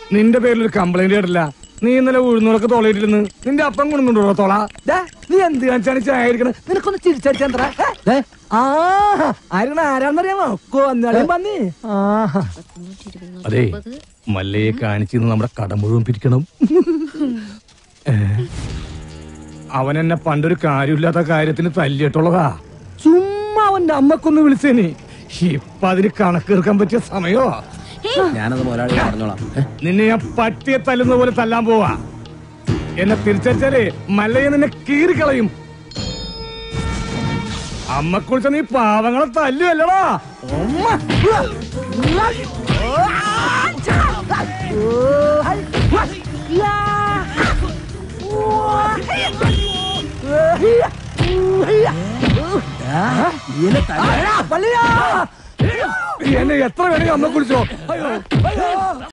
നിന്റെ പേരിൽ ഒരു കംപ്ലൈന്റ് കേട്ടില്ല നീ ഇന്നലെ ഉഴുന്നൂറൊക്കെ തോളയിട്ടിരുന്ന് നിന്റെ അപ്പം കൊണ്ടുണ്ടോ തോള ദേ, നീ എന്ത് കാണിച്ചാണ് ചായ അടിക്കണത് നിനക്കൊന്ന് ചിരിച്ചടിച്ചാ ആ ആരാണ് ആരാന്നറിയാമോ കൊന്നാലും പന്നി ആഹാ. അതെ മല്ലയെ കാണിച്ചിരുന്ന് നമ്മുടെ കട മുഴുവൻ പിരിക്കണം ഏ? അവൻ എന്നെ പണ്ടൊരു കാര്യമില്ലാത്ത കാര്യത്തിന് തല്ലിയിട്ടുള്ളതാ ചുമ്മാ അവന്റെ അമ്മക്കൊന്ന് വിളിച്ചേനി ഇപ്പൊ അതിന് കണക്കേർക്കാൻ പറ്റിയ സമയോ ഞാനത് മുതലാളി പറഞ്ഞോളാം ഏ? നിന്നെ ഞാൻ പട്ടിയെ തല്ലുന്ന പോലെ തല്ലാൻ പോവാ എന്നെ തിരിച്ചടിച്ചാലേ മല്ലയെ നിന്നെ കീറിക്കളയും അമ്മ കുളിച്ച നീ പാവങ്ങളെ തല്ലുവല്ലടാ ഉമ്മ. എന്നെ എത്ര വേണമെങ്കിൽ അമ്മ കുളിച്ചോ അയ്യോ അയ്യോ